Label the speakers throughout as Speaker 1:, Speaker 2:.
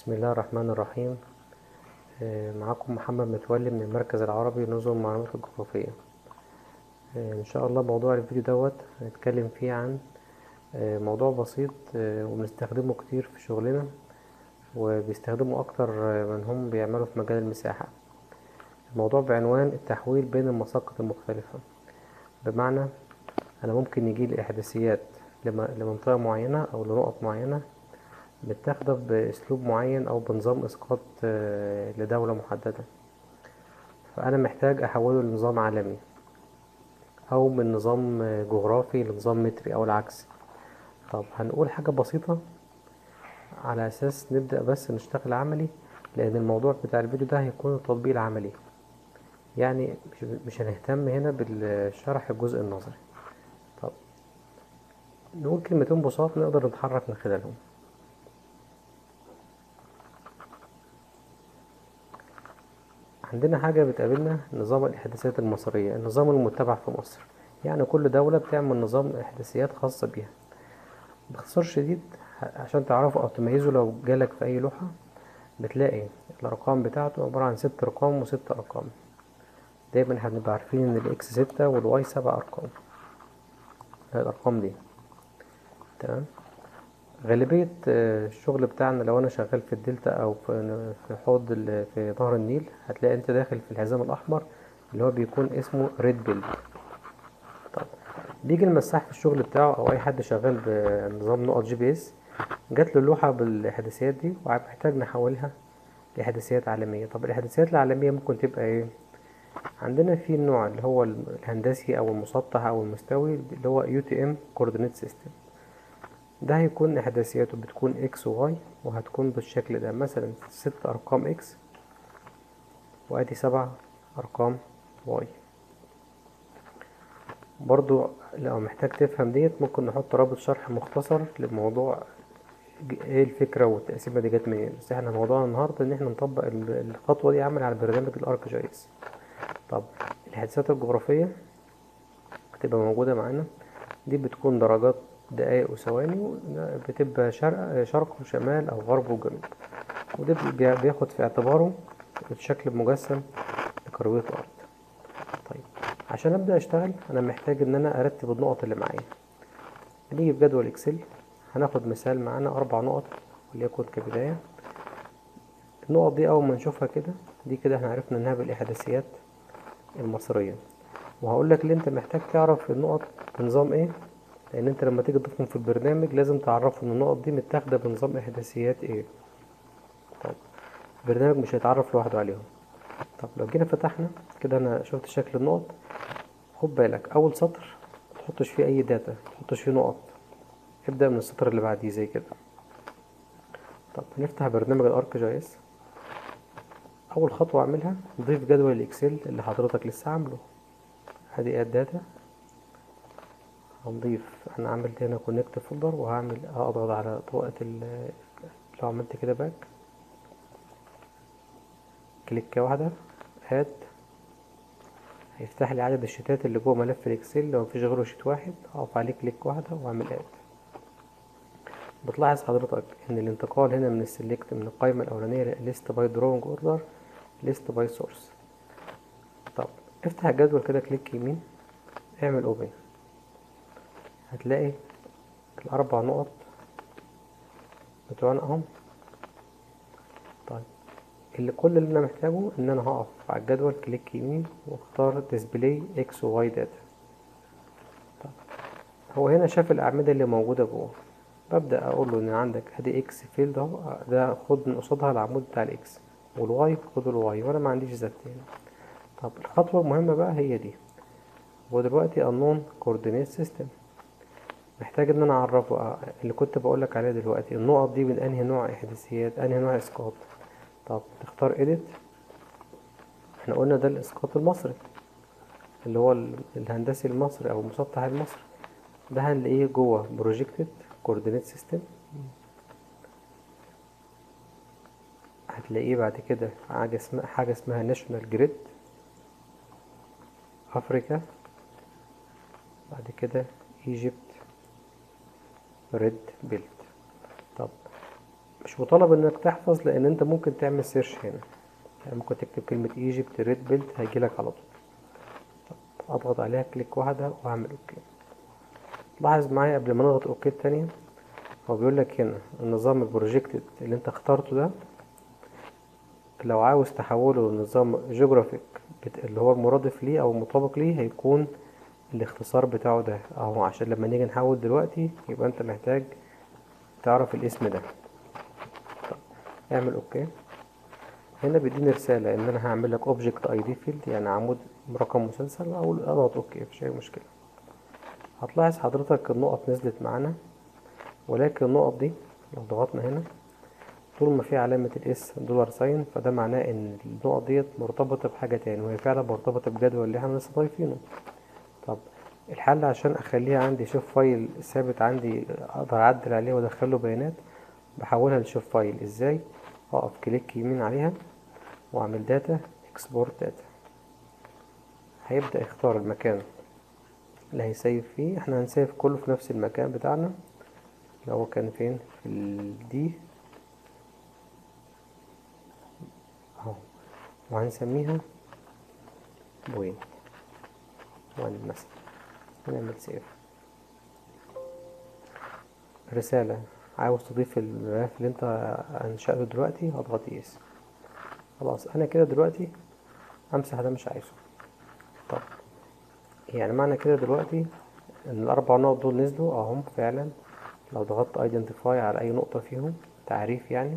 Speaker 1: بسم الله الرحمن الرحيم آه، معاكم محمد متولي من المركز العربي لنظم المعلومات الجغرافية آه، إن شاء الله موضوع الفيديو دوت هنتكلم فيه عن آه، موضوع بسيط آه، وبنستخدمه كتير في شغلنا وبيستخدمه أكتر آه، من هم بيعملوا في مجال المساحة الموضوع بعنوان التحويل بين المساقط المختلفة بمعنى أنا ممكن يجيلي إحداثيات لم- لمنطقة معينة أو لنقط معينة متاخدة بأسلوب معين أو بنظام إسقاط آه، لدولة محددة فأنا محتاج أحوله لنظام عالمي أو من نظام آه، جغرافي لنظام متري أو العكس طب هنقول حاجة بسيطة على أساس نبدأ بس نشتغل عملي لأن الموضوع بتاع الفيديو ده هيكون التطبيق العملي يعني مش, مش هنهتم هنا بالشرح الجزء النظري طب نقول كلمتين بساط نقدر نتحرك من خلالهم عندنا حاجة بتقابلنا نظام الإحداثيات المصرية النظام المتبع في مصر يعني كل دولة بتعمل نظام إحداثيات خاصة بيها باختصار شديد ع- عشان تعرفوا أو تميزوا لو جالك في أي لوحة بتلاقي الأرقام بتاعته عبارة عن ست أرقام وست أرقام دايما احنا بنبقى عارفين إن الإكس ستة والواي سبع أرقام الأرقام دي تمام غالبية آه، الشغل بتاعنا لو أنا شغال في الدلتا أو في في حوض ال- في ظهر النيل هتلاقي أنت داخل في الحزام الأحمر اللي هو بيكون اسمه ريد بيل طب بيجي المساح في الشغل بتاعه أو أي حد شغال بنظام نقط جي بي إس جات له لوحة بالإحداثيات دي ومحتاج نحولها لإحداثيات عالمية طب الإحداثيات العالمية ممكن تبقى إيه؟ عندنا في النوع اللي هو الهندسي أو المسطح أو المستوي اللي هو يو تي ام كوردينيت سيستم ده هيكون إحداثياته بتكون إكس وواي وهتكون بالشكل ده مثلا ست أرقام إكس وأدي سبع أرقام واي برضو لو محتاج تفهم ديت ممكن نحط رابط شرح مختصر للموضوع ج- ايه الفكرة والتقسيمة دي جت منين بس احنا موضوعنا النهاردة ان احنا نطبق ال- الخطوة دي عمل على برنامج الارك جي اس طب الحادثات الجغرافية هتبقى موجودة معانا دي بتكون درجات دقايق وثواني و- بتبقى شرق شرق وشمال أو غرب وجنوب وده بي- بياخد في اعتباره الشكل المجسم لكروية الأرض طيب عشان أبدأ أشتغل أنا محتاج إن أنا أرتب النقط اللي معايا هنيجي في جدول إكسل هناخد مثال معانا أربع نقط وليكن كبداية النقط دي أول ما نشوفها كده دي كده احنا عرفنا إنها بالإحداثيات المصرية وهقول لك ليه انت محتاج تعرف النقط بنظام ايه لان انت لما تيجي تضيفهم في البرنامج لازم تعرفه ان النقط دي متاخده بنظام احداثيات ايه طب البرنامج مش هيتعرف لوحده عليهم طب لو جينا فتحنا كده انا شفت شكل النقط خد بالك اول سطر متحطش فيه اي داتا متحطش فيه نقط ابدأ من السطر اللي بعديه زي كده طب هنفتح برنامج الارك جي اس اول خطوه اعملها ضيف جدول الاكسل اللي حضرتك لسه عامله ادي اد داتا هنضيف انا عملت هنا كونكت فولدر وهعمل هضغط على طبقة ال لو عملت كده باك كليكة واحدة اد هيفتح لي عدد الشيتات اللي جوه ملف الاكسل لو مفيش غيره شيت واحد هقف عليه كليك واحدة واعمل اد بتلاحظ حضرتك ان الانتقال هنا من السلكت من القائمة الاولانية ليست باي دروينج اوردر ليست باي سورس طب افتح الجدول كده كليك يمين اعمل اوبن هتلاقي الاربع نقط بتوعنا اهم طيب اللي كل اللي انا محتاجه ان انا هقف على الجدول كليك يمين واختار ديسبلاي اكس وواي داتا طب هو هنا شاف الاعمده اللي موجوده جوه ببدا اقول له ان عندك ادي اكس فيلد اهو ده خد من قصادها العمود بتاع الاكس والواي خد الواي وانا ما عنديش ذات تاني طب الخطوه المهمه بقى هي دي ودلوقتي unknown coordinate system محتاج ان انا اعرفه آه، اللي كنت بقولك عليه دلوقتي النقط دي من انهي نوع احداثيات انهي نوع اسقاط طب تختار edit احنا قلنا ده الاسقاط المصري اللي هو ال- الهندسي المصري او المسطح المصري ده هنلاقيه جوه projected coordinate system هتلاقيه بعد كده حاجة اسمها حاجة اسمها ناشونال جريد افريكا بعد كده ايجيبت ريد بيلت طب مش مطالب انك تحفظ لان انت ممكن تعمل سيرش هنا يعني ممكن تكتب كلمة ايجيبت ريد بيلت هيجيلك على طول طب اضغط عليها كليك واحدة واعمل اوكي لاحظ معايا قبل ما نضغط اوكي التانية هو بيقول لك هنا النظام البروجكتد اللي انت اخترته ده لو عاوز تحوله لنظام جيوغرافيك اللي هو المرادف ليه او المطابق ليه هيكون الاختصار بتاعه ده اهو عشان لما نيجي نحول دلوقتي يبقى انت محتاج تعرف الاسم ده طب اعمل اوكي هنا بيديني رسالة ان انا هعمل لك اوبجكت اي دي فيلد يعني عمود رقم مسلسل او اضغط اوكي مفيش اي مشكلة هتلاحظ حضرتك النقط نزلت معانا ولكن النقط دي لو ضغطنا هنا طول ما في علامة الاس دولار ساين فده معناه ان النقط ديت مرتبطة بحاجة تاني وهي فعلا مرتبطة بجدول اللي احنا لسه ضايفينه طب الحل عشان اخليها عندي شوف فايل ثابت عندي اقدر اعدل عليه وادخله بيانات بحولها لشوف فايل ازاي اقف كليك يمين عليها واعمل داتا اكسبورت داتا هيبدأ يختار المكان اللي هيسيف فيه احنا هنسيف كله في نفس المكان بتاعنا اللي هو كان فين في الدي اهو وهنسميها بوينت وان مثلا ونعمل سيف رسالة عاوز تضيف الملف اللي انت انشأته دلوقتي هضغط يس خلاص انا كده دلوقتي امسح ده مش عايزه طب يعني معنى كده دلوقتي ان الاربع نقط دول نزلوا اهم فعلا لو ضغطت identify على اي نقطة فيهم تعريف يعني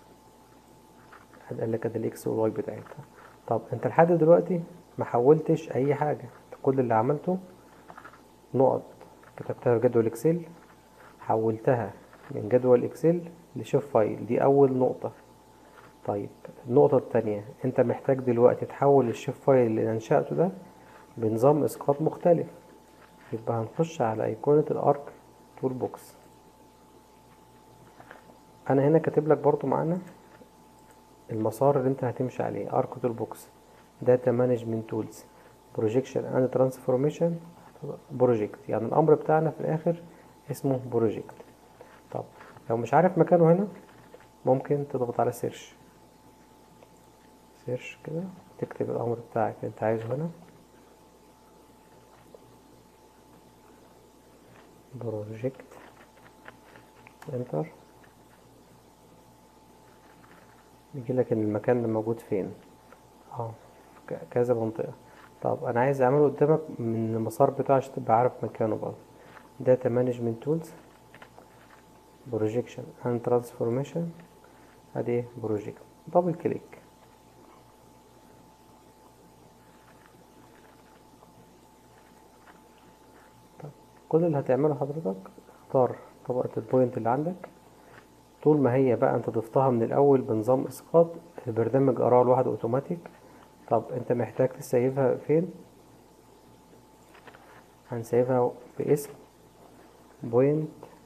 Speaker 1: قال لك ادي الاكس والواي بتاعتها طب انت لحد دلوقتي ما حولتش اي حاجة كل اللي عملته نقط كتبتها في جدول اكسل حولتها من جدول اكسل لشوف فايل دي اول نقطة طيب النقطة التانية انت محتاج دلوقتي تحول الشوف فايل اللي انشأته ده بنظام اسقاط مختلف يبقى هنخش على ايقونة الارك تول بوكس انا هنا كاتب لك برضو معانا المسار اللي انت هتمشي عليه ارك تول بوكس داتا مانجمنت تولز بروجيكشن اند ترانسفورميشن بروجكت يعني الامر بتاعنا في الاخر اسمه بروجكت طب لو مش عارف مكانه هنا ممكن تضغط على سيرش سيرش كده تكتب الامر بتاعك اللي انت عايزه هنا بروجكت انتر يجي لك ان المكان ده موجود فين اه كذا منطقة طب انا عايز اعمله قدامك من المسار بتاعه عشان تبقى عارف مكانه برضه داتا مانجمنت تولز بروجيكشن اند ترانسفورميشن ادي ايه بروجكت دبل كليك طب كل اللي هتعمله حضرتك اختار طبقة البوينت اللي عندك طول ما هي بقى انت ضفتها من الاول بنظام اسقاط البرنامج قراها لوحده اوتوماتيك طب انت محتاج تسيفها فين هنسيفها باسم بوينت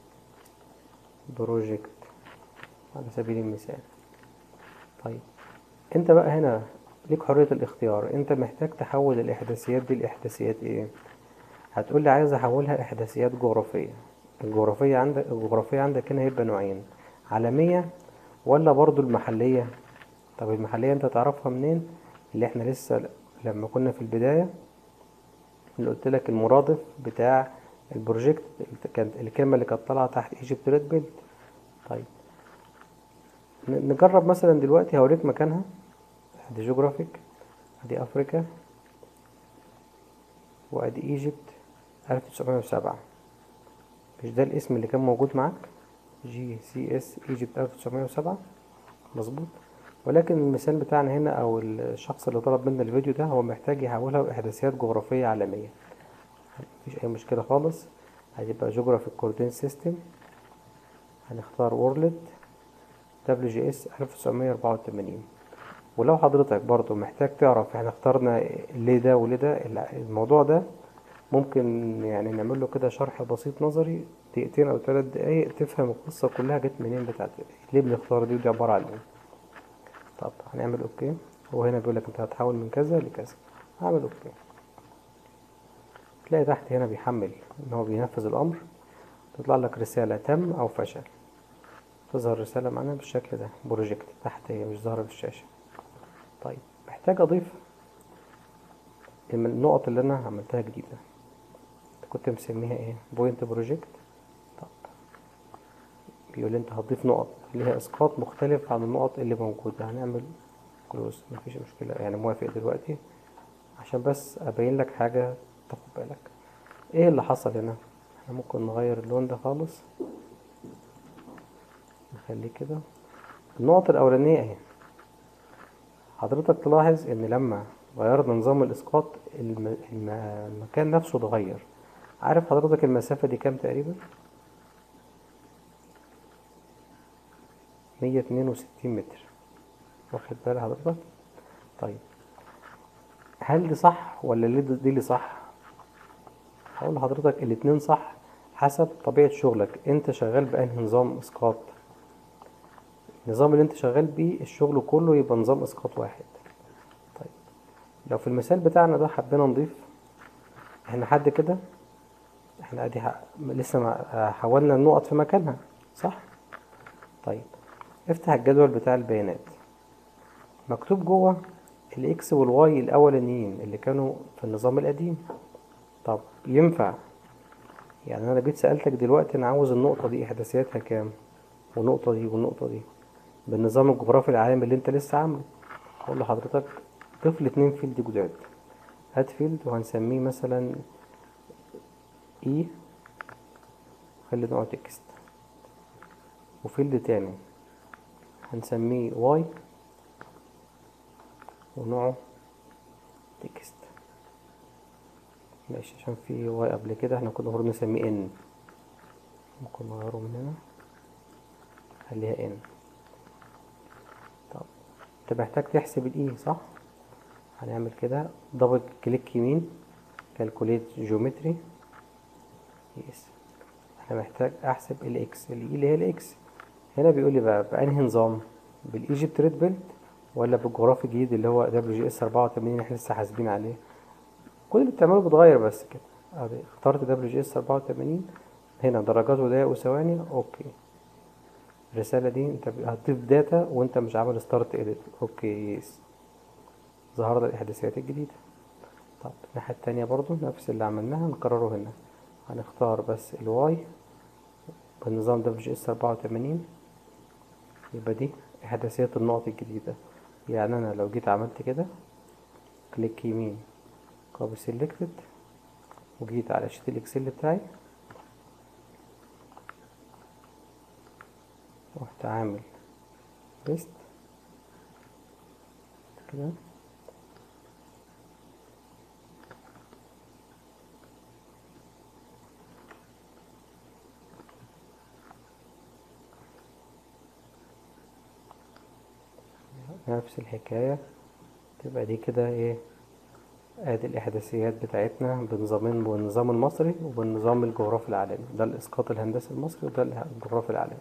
Speaker 1: بروجكت على سبيل المثال طيب انت بقى هنا ليك حرية الاختيار انت محتاج تحول الاحداثيات دي لاحداثيات ايه هتقول لي عايز احولها احداثيات جغرافية الجغرافية عندك الجغرافية عندك هنا هيبقى نوعين عالمية ولا برضو المحلية طب المحلية انت تعرفها منين اللي احنا لسه لما كنا في البداية اللي قلت لك المرادف بتاع البروجكت كانت الكلمة اللي كانت طالعة تحت ايجيبت ريد بيلد طيب نجرب مثلا دلوقتي هوريك مكانها ادي جيوغرافيك ادي افريكا وادي ايجيبت 1907 مش ده الاسم اللي كان موجود معاك جي سي اس ايجيبت 1907 مظبوط ولكن المثال بتاعنا هنا او الشخص اللي طلب منا الفيديو ده هو محتاج يحولها لاحداثيات جغرافية عالمية مفيش اي مشكلة خالص هتبقى جغرافيك كوردين سيستم هنختار وورلد دبليو جي اس 1984 ولو حضرتك برضو محتاج تعرف احنا اخترنا ليه ده وليه ده الموضوع ده ممكن يعني نعمل له كده شرح بسيط نظري دقيقتين او ثلاث دقايق تفهم القصة كلها جت منين بتاعت ليه بنختار دي ودي عبارة عن ايه طب هنعمل اوكي هو هنا بيقول لك انت هتحول من كذا لكذا هعمل اوكي تلاقي تحت هنا بيحمل ان هو بينفذ الامر تطلع لك رسالة تم او فشل تظهر رسالة معانا بالشكل ده بروجكت تحت هي مش ظاهرة في الشاشة طيب محتاج اضيف النقط اللي انا عملتها جديدة كنت مسميها ايه بوينت بروجكت طب بيقول لي انت هتضيف نقط اللي هي اسقاط مختلف عن النقط اللي موجودة هنعمل كلوز مفيش مشكلة يعني موافق دلوقتي عشان بس ابين لك حاجة تاخد بالك ايه اللي حصل هنا احنا ممكن نغير اللون ده خالص نخليه كده النقط الاولانية اهي حضرتك تلاحظ ان لما غيرنا نظام الاسقاط الم... الم... المكان نفسه اتغير عارف حضرتك المسافة دي كام تقريبا مية اتنين وستين متر واخد بال حضرتك طيب هل دي صح ولا اللي دي اللي صح هقول لحضرتك الاتنين صح حسب طبيعة شغلك انت شغال بأنهي نظام اسقاط النظام اللي انت شغال بيه الشغل كله يبقى نظام اسقاط واحد طيب لو في المثال بتاعنا ده حبينا نضيف احنا لحد كده احنا ادي ح- لسه ما حولنا النقط في مكانها صح طيب افتح الجدول بتاع البيانات مكتوب جوه الاكس والواي الاولانيين اللي كانوا في النظام القديم طب ينفع يعني انا جيت سألتك دلوقتي انا عاوز النقطة دي احداثياتها كام والنقطة دي والنقطة دي بالنظام الجغرافي العالمي اللي انت لسه عامله اقول لحضرتك ضيف لي اتنين فيلد جداد هات فيلد وهنسميه مثلا اي خلي نوع تكست وفيلد تاني هنسميه واي ونوعه تكست ماشي عشان في واي قبل كده احنا كنا المفروض نسميه ان ممكن نغيره من هنا خليها ان طب انت محتاج تحسب الاي صح هنعمل كده دبل كليك يمين كالكوليت جيومتري يس انا محتاج احسب الاكس الاي اللي هي الاكس هنا بيقول لي بقى بانهي نظام بالايجيبت ريد بيلت ولا بالجغرافي الجديد اللي هو دبليو جي اس 84 احنا لسه حاسبين عليه كل اللي بتعمله بتغير بس كده ادي اخترت دبليو جي اس 84 هنا درجات ودقايق وثواني اوكي الرسالة دي انت هتضيف داتا وانت مش عامل ستارت اديت اوكي يس ظهر لي الاحداثيات الجديدة طب الناحية التانية برضو نفس اللي عملناها نكرره هنا هنختار بس الواي بالنظام دبليو جي اس 84 يبقى دي احداثيات النقط الجديدة يعني انا لو جيت عملت كده كليك يمين كوبي سيلكتد وجيت على شيت الاكسل بتاعي رحت عامل بيست كده نفس الحكاية تبقى دي كده ايه ادي الاحداثيات بتاعتنا بنظامين بالنظام المصري وبالنظام الجغرافي العالمي ده الاسقاط الهندسي المصري وده الجغرافي العالمي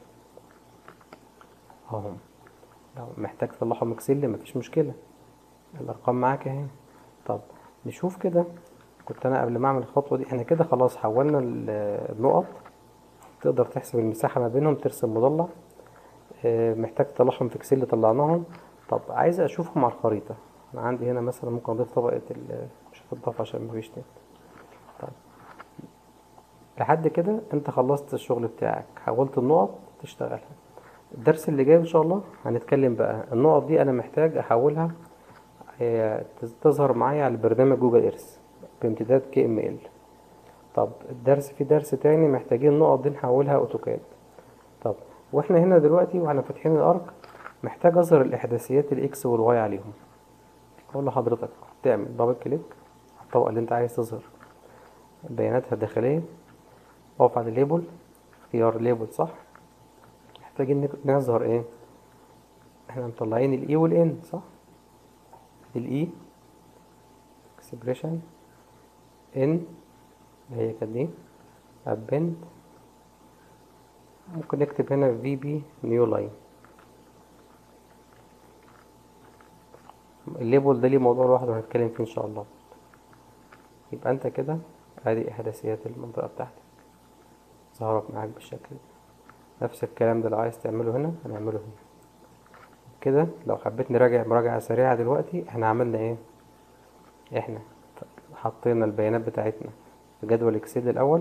Speaker 1: اهم لو محتاج تطلعهم اكسل مفيش مشكلة الارقام معاك اهي طب نشوف كده كنت انا قبل ما اعمل الخطوة دي احنا كده خلاص حولنا ال- النقط تقدر تحسب المساحة ما بينهم ترسم مضلع آه، محتاج تطلعهم في اكسل طلعناهم طب عايز اشوفهم على الخريطة انا عندي هنا مثلا ممكن اضيف طبقة ال- مش هتضاف عشان مفيش نت طيب لحد كده انت خلصت الشغل بتاعك حولت النقط تشتغلها الدرس اللي جاي ان شاء الله هنتكلم بقى النقط دي انا محتاج احولها آه، تظهر معايا على برنامج جوجل ايرث بامتداد كي ام ال طب الدرس في درس تاني محتاجين النقط دي نحولها اوتوكاد طب واحنا هنا دلوقتي واحنا فاتحين الارك محتاج اظهر الاحداثيات الاكس والواي عليهم اقول لحضرتك تعمل دبل كليك على الطبقه اللي انت عايز تظهر بياناتها الداخليه اقف على الليبل اختيار ليبل صح محتاجين نك- نظهر ايه احنا مطلعين الاي والان صح الاي اكسبريشن ان اللي هي كانت دي ابند ممكن نكتب هنا في بي نيو لاين الليبل ده ليه موضوع لوحده هنتكلم فيه ان شاء الله يبقى انت كده ادي احداثيات المنطقه بتاعتك ظهرت معاك بالشكل ده نفس الكلام ده لو عايز تعمله هنا هنعمله هنا كده لو حبيت نراجع مراجعة سريعة دلوقتي احنا عملنا ايه احنا حطينا البيانات بتاعتنا في جدول اكسل الاول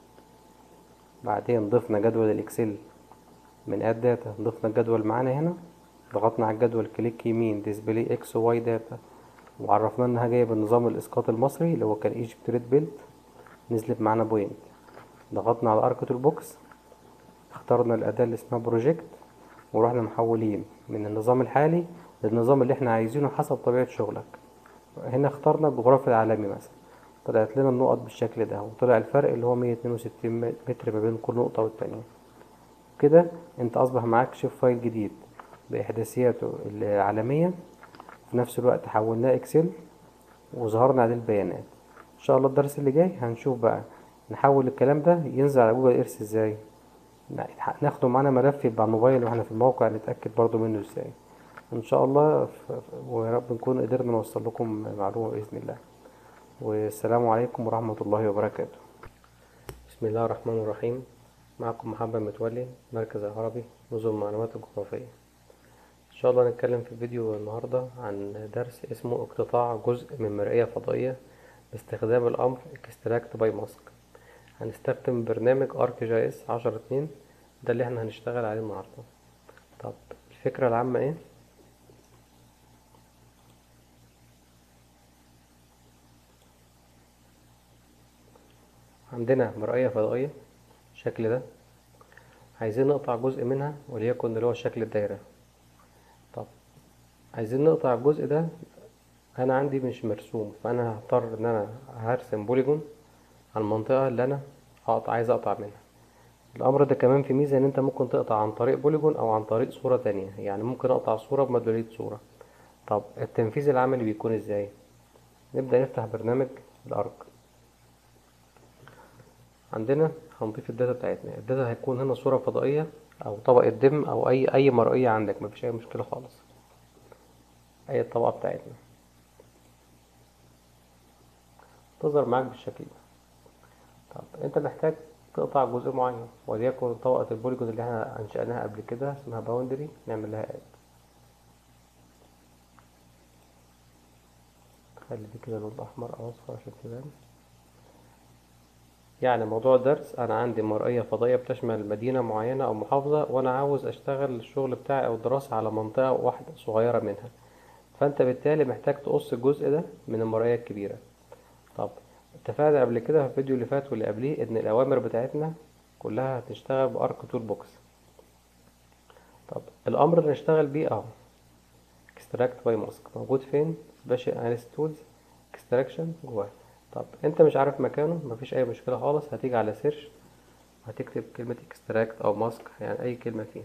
Speaker 1: بعدين ضفنا جدول الاكسل من اد داتا ضفنا الجدول معانا هنا ضغطنا على الجدول كليك يمين ديسبلاي اكس وواي داتا وعرفنا انها جايه بالنظام الاسقاط المصري اللي هو كان ايجيبت ريد بيلت نزلت معانا بوينت ضغطنا على اركتور بوكس اخترنا الاداه اللي اسمها بروجكت ورحنا محولين من النظام الحالي للنظام اللي احنا عايزينه حسب طبيعه شغلك هنا اخترنا الجغرافيا العالمي مثلا طلعت لنا النقط بالشكل ده وطلع الفرق اللي هو 162 متر ما بين كل نقطه والتانية كده انت اصبح معاك شيف فايل جديد باحداثياته العالميه في نفس الوقت حولناه اكسل وظهرنا عليه البيانات ان شاء الله الدرس اللي جاي هنشوف بقى نحول الكلام ده ينزل على جوجل ايرث ازاي ناخده معانا ملف يبقى على الموبايل واحنا في الموقع نتاكد برضو منه ازاي ان شاء الله ف... ويا رب نكون قدرنا نوصل لكم معلومه باذن الله والسلام عليكم ورحمه الله وبركاته بسم الله الرحمن الرحيم معكم محمد متولي مركز العربي نظم المعلومات الجغرافيه ان شاء الله هنتكلم في الفيديو النهارده عن درس اسمه اقتطاع جزء من مرئيه فضائيه باستخدام الامر extract by mask هنستخدم برنامج ارك جي اس عشرة اتنين ده اللي احنا هنشتغل عليه النهارده طب الفكرة العامة ايه عندنا مرئية فضائية الشكل ده عايزين نقطع جزء منها وليكن اللي هو شكل الدايرة طب عايزين نقطع الجزء ده انا عندي مش مرسوم فانا هضطر ان انا هرسم بوليجون على المنطقة اللي انا هقطع عايز اقطع منها الامر ده كمان في ميزة ان انت ممكن تقطع عن طريق بوليجون او عن طريق صورة تانية يعني ممكن اقطع صورة بمدلولية صورة طب التنفيذ العملي بيكون ازاي نبدأ نفتح برنامج الارك عندنا هنضيف الداتا بتاعتنا الداتا هيكون هنا صورة فضائية او طبقة دم او اي اي مرئية عندك مفيش اي مشكلة خالص اي الطبقة بتاعتنا تظهر معاك بالشكل ده طب انت محتاج تقطع جزء معين وليكن طبقة البوليجون اللي احنا انشأناها قبل كده اسمها باوندري نعمل لها اد خلي دي كده لون احمر او اصفر عشان تبان يعني موضوع الدرس انا عندي مرئية فضائية بتشمل مدينة معينة او محافظة وانا عاوز اشتغل الشغل بتاعي او الدراسة على منطقة واحدة صغيرة منها فانت بالتالي محتاج تقص الجزء ده من المرئية الكبيرة طب اتفقنا قبل كده في الفيديو اللي فات واللي قبليه ان الاوامر بتاعتنا كلها هتشتغل بارك تول بوكس طب الامر اللي نشتغل بيه اهو extract by mask موجود فين special analysis tools extraction جواه طب انت مش عارف مكانه مفيش اي مشكله خالص هتيجي على سيرش هتكتب كلمه extract او mask يعني اي كلمه فيها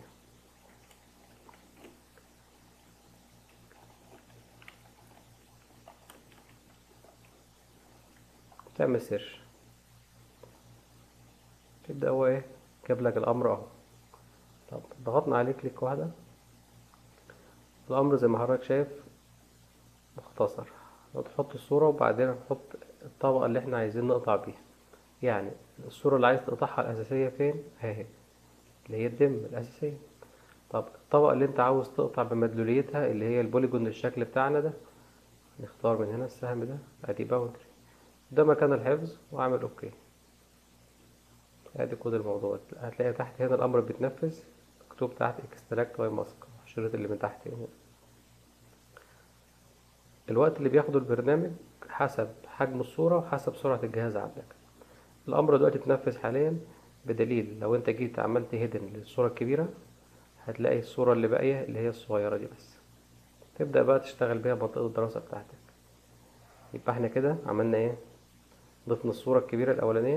Speaker 1: تعمل سيرش تبدأ هو ايه جاب لك الأمر اهو طب ضغطنا عليه كليك واحدة الأمر زي ما حضرتك شايف مختصر تحط الصورة وبعدين نحط الطبقة اللي احنا عايزين نقطع بيها يعني الصورة اللي عايز تقطعها الأساسية فين اهي اللي هي الدم الأساسية طب الطبقة اللي انت عاوز تقطع بمدلوليتها اللي هي البوليجون الشكل بتاعنا ده نختار من هنا السهم ده ادي باوندري ده مكان الحفظ واعمل اوكي ادي كود الموضوع هتلاقي تحت هنا الامر بيتنفذ مكتوب تحت اكستراكت باي ماسك الشريط اللي من تحت هنا الوقت اللي بياخده البرنامج حسب حجم الصورة وحسب سرعة الجهاز عندك الامر دلوقتي اتنفذ حاليا بدليل لو انت جيت عملت هيدن للصورة الكبيرة هتلاقي الصورة اللي باقية اللي هي الصغيرة دي بس تبدأ بقى تشتغل بيها منطقة الدراسة بتاعتك يبقى احنا كده عملنا ايه ضفنا الصورة الكبيرة الأولانية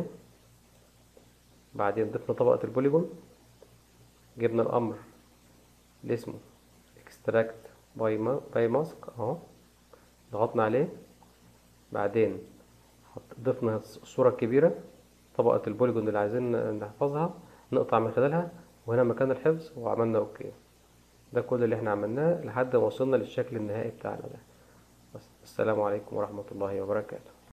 Speaker 1: بعدين ضفنا طبقة البوليجون جبنا الأمر اللي اسمه extract by, by mask اهو ضغطنا عليه بعدين ضفنا الصورة الكبيرة طبقة البوليجون اللي عايزين نحفظها نقطع من خلالها وهنا مكان الحفظ وعملنا اوكي ده كل اللي احنا عملناه لحد ما وصلنا للشكل النهائي بتاعنا ده السلام عليكم ورحمة الله وبركاته